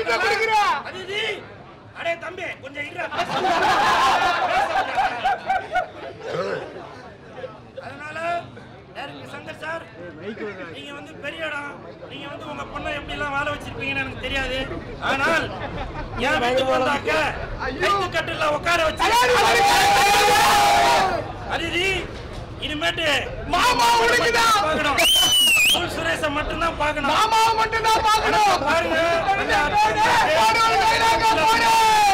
பணத்தை கொடுக்குறா அதிதி அடே தம்பி கொஞ்சம் இருடா அதனால யாருங்க சங்கர் சார் நீங்க வந்து பெரிய இடம் நீங்க வந்து உங்க பொண்ணை எப்படி எல்லாம் வாழ வச்சிருப்பீங்கன்னு எனக்கு தெரியாது ஆனால் என் வீட்டுக்கு வந்தாக்க கைத்து கட்டுல உட்கார வச்சு அதிதி இனிமேட்டு மாமா உனக்குதான். பார்க்கணும் உள் சுரேஷை மட்டும்தான் பார்க்கணும் மாமாவை மட்டும் தான் பார்க்கணும் பாருங்க போடு ஒரு கைலாக போடு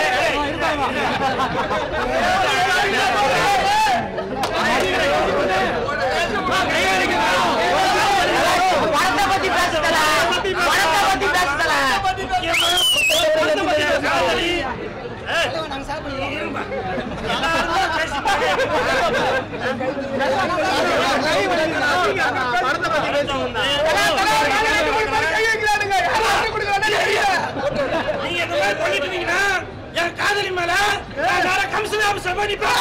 பணத்தை பத்தி பேசுதல பணத்தை பத்தி பேசுதல கையெழுக்கிறானுங்க யாரும் கொடுக்குறானே தெரியல நீங்க இந்த மாதிரி பண்ணிட்டு இருந்தீங்கன்னா என் காதலி மேல நான் நேரா கமிஷன் ஆபீஸ்ல போய் நிப்பேன்.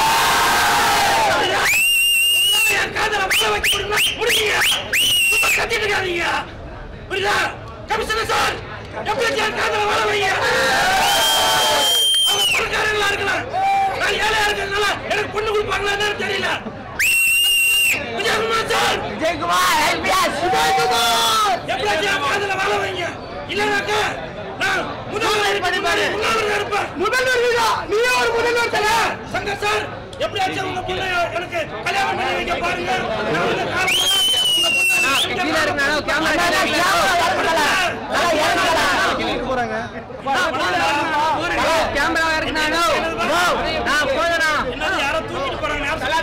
என் காதல வாழ வைக்க முடியுமா? முடியுங்க. சும்மா கத்திட்டு இருக்காதீங்க. புரியுதா? கமிஷனர் சார், எப்படியாச்சும் என் காதல வாழ வைங்க. அவங்க பணக்காரங்களா இருக்கலாம். நான் ஏழையா இருக்கறதுனால எனக்கு பொண்ணு கொடுப்பாங்களா என்னன்னு தெரியல விஜயகுமார் சார் விஜயகுமார் எல்பிஎஸ் விஜயகுமார் எப்படியாச்சும் என் காதல வாழ வைங்க இல்லைனாக்கா நான் முதல்வர் இருப்பேன் முதல்வர் இருப்பேன் முதல்வர் வீடா நீயே ஒரு முதல்வர் தானே சங்கர் சார் எப்படியாச்சும் உங்க பொண்ணை எனக்கு கல்யாணம் பண்ணி வைக்க பாருங்க நான் வந்து காரணமா உங்க பொண்ணை என்னது யாரோ தூக்கிட்டு போறாங்க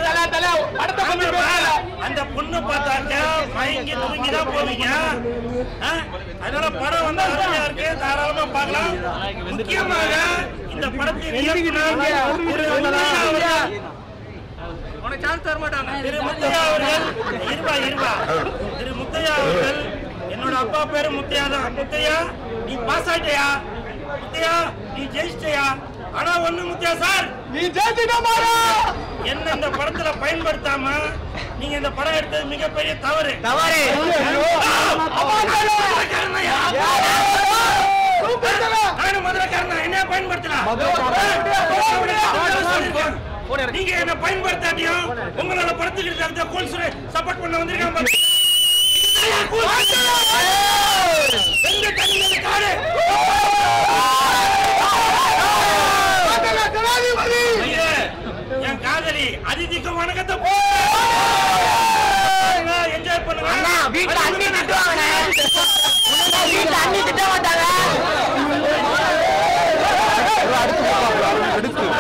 அந்த பொண்ணு பார்த்தாக்க மயங்கி தூங்கி தான் போவீங்க ஆ? அதனால படம் வந்து அருமையா இருக்கு தாராளமா பார்க்கலாம் முக்கியமாக இந்த படத்தின் இயக்குனர் திரு முத்தையா அவர்கள் திரு முத்தையா அவர்கள் இருவா இருவா திரு முத்தையா அவர்கள் என்னோட அப்பா பேரு முத்தையா தான் முத்தையா நீ பாஸ் ஆயிட்டயா முத்தையா நீ ஜெயிச்சிட்டயா ஆனா ஒண்ணு முத்தையா சார் நீ ஜெயிச்சிட்ட மாறா என்ன இந்த படத்துல பயன்படுத்தாம நீங்க இந்த படம் எடுத்தது மிகப்பெரிய தவறு தவறு நானும் மதுரைக்காரன் என்ன பயன்படுத்தலாம் நீங்க என்ன பயன்படுத்தாட்டியும் உங்களோட படத்துக்கு தகுந்த கோல்சுரை சப்போர்ட் பண்ண வந்திருக்காங்க பாரு. இதுதான் கோல்சுரை. எங்க கண்ணில் காடு ஜனாதிபதி ஐயே, என் காதலி அதிதிக்கு வணக்கத்தை என்ஜாய் அண்ணா பண்ணுங்க வீட்டுல அண்ணி திட்டுவாங்க வீட்டுல அண்ணி திட்ட மாட்டாங்க